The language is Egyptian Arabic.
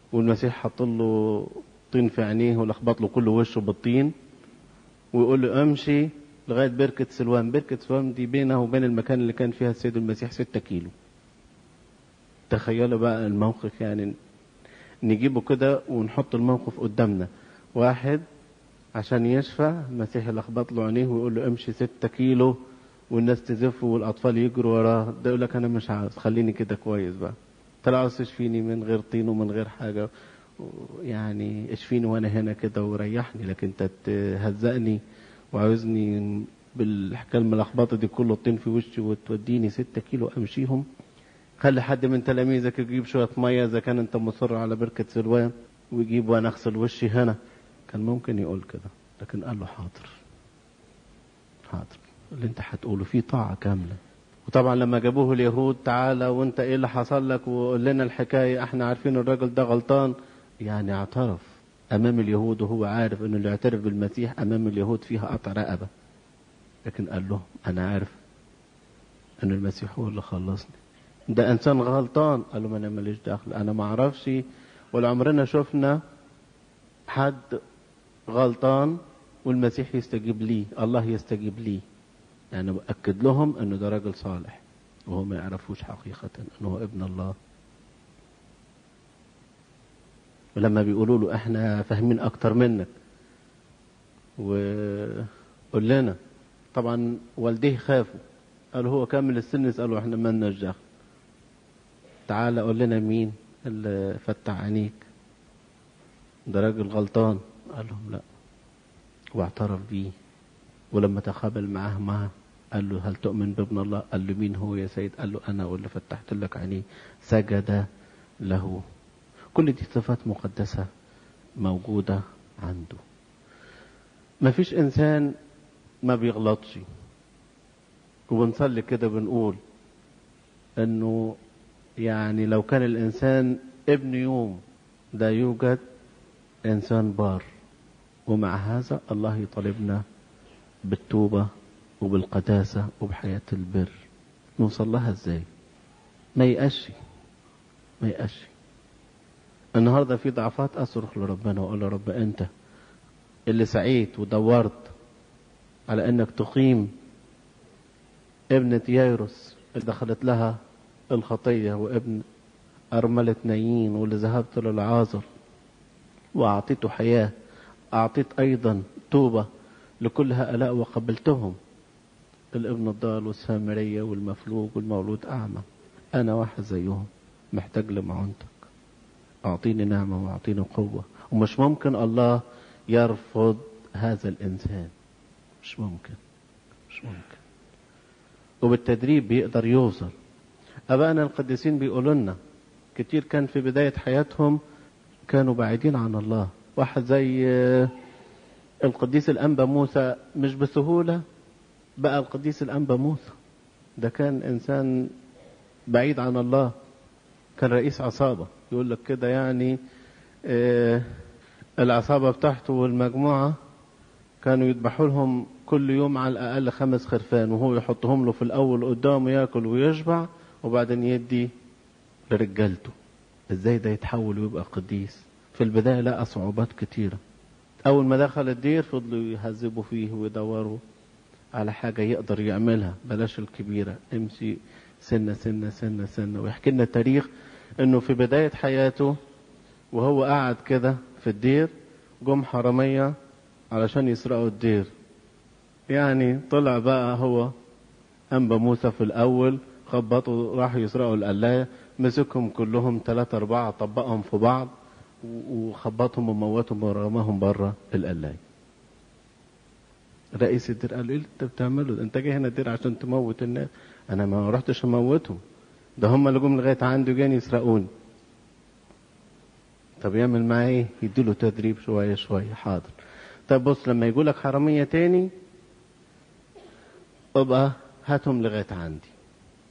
والمسيح حط له طين في عينيه ولخبط له كل وشه بالطين ويقول له امشي لغايه بركه سلوان بركه سلوان دي بينه وبين المكان اللي كان فيها السيد المسيح ستة كيلو تخيلوا بقى الموقف يعني نجيبه كده ونحط الموقف قدامنا واحد عشان يشفى المسيح يلخبط له عينيه ويقول له امشي ستة كيلو والناس تزف والاطفال يجروا وراه ده يقول لك انا مش عاوز خليني كده كويس بقى طلع عاوز تشفيني من غير طين ومن غير حاجه يعني اشفيني وانا هنا كده وريحني لكن انت تهزقني وعاوزني بالحكايه الملخبطه دي كله الطين في وشي وتوديني ستة كيلو امشيهم خلي حد من تلاميذك يجيب شويه ميه اذا كان انت مصر على بركه سلوان ويجيب وانا اغسل وشي هنا كان ممكن يقول كده لكن قال له حاضر حاضر اللي انت هتقوله فيه طاعه كامله وطبعا لما جابوه اليهود تعالى وانت ايه اللي حصل لك وقول لنا الحكايه احنا عارفين الراجل ده غلطان يعني اعترف امام اليهود وهو عارف انه اللي يعترف بالمسيح امام اليهود فيها قطع رقبه لكن قال لهم انا عارف ان المسيح هو اللي خلصني ده انسان غلطان قال له ما انا ماليش دخل انا ما اعرفش ولا عمرنا شفنا حد غلطان والمسيح يستجيب ليه الله يستجيب ليه يعني بأكد لهم انه ده راجل صالح وهو ما يعرفوش حقيقة انه ابن الله ولما بيقولوا له احنا فاهمين اكتر منك وقول لنا طبعا والديه خافوا قالوا هو كامل السن يسألوا احنا ما لناش دخل تعالى قول لنا مين اللي فتح عينيك ده راجل غلطان قال لهم لا واعترف بيه ولما تقابل معاه معه قال له هل تؤمن بابن الله قال له مين هو يا سيد قال له انا واللي فتحت لك عينيه سجد له كل دي صفات مقدسة موجودة عنده ما فيش انسان ما بيغلطش وبنصلي كده بنقول انه يعني لو كان الانسان ابن يوم لا يوجد انسان بار ومع هذا الله يطالبنا بالتوبة وبالقداسة وبحياة البر نوصل لها ازاي ما يقشي ما يقشي النهارده في ضعفات اصرخ لربنا واقول له رب انت اللي سعيت ودورت على انك تقيم ابنة يايروس اللي دخلت لها الخطية وابن أرملة نايين واللي ذهبت للعازر وأعطيته حياة أعطيت أيضا توبة لكل هؤلاء وقبلتهم الابن الضال والسامرية والمفلوج والمولود أعمى أنا واحد زيهم محتاج لمعونتك أعطيني نعمة وأعطيني قوة ومش ممكن الله يرفض هذا الإنسان مش ممكن مش ممكن وبالتدريب بيقدر يوصل أبائنا القديسين بيقولوا لنا كتير كان في بداية حياتهم كانوا بعيدين عن الله واحد زي القديس الأنبا موسى مش بسهولة بقى القديس الأنبا موسى ده كان إنسان بعيد عن الله كان رئيس عصابة يقول لك كده يعني آه العصابة بتاعته والمجموعة كانوا يذبحوا لهم كل يوم على الأقل خمس خرفان وهو يحطهم له في الأول قدامه ياكل ويشبع وبعدين يدي لرجالته ازاي ده يتحول ويبقى قديس في البداية لقى صعوبات كتيرة أول ما دخل الدير فضلوا يهذبوا فيه ويدوروا على حاجة يقدر يعملها بلاش الكبيرة امشي سنة سنة سنة سنة ويحكي لنا تاريخ انه في بداية حياته وهو قاعد كده في الدير جم حرامية علشان يسرقوا الدير يعني طلع بقى هو أنبا موسى في الأول خبطوا راحوا يسرقوا القلاية مسكهم كلهم ثلاثة أربعة طبقهم في بعض وخبطهم وموتهم ورماهم بره القلاية رئيس الدير قال له ايه اللي انت بتعمله انت جاي هنا الدير عشان تموت الناس انا ما رحتش اموتهم ده هم اللي جم لغايه عندي وجاني يسرقوني طب يعمل معاه ايه يديله تدريب شويه شويه حاضر طب بص لما يقول لك حراميه تاني ابقى هاتهم لغايه عندي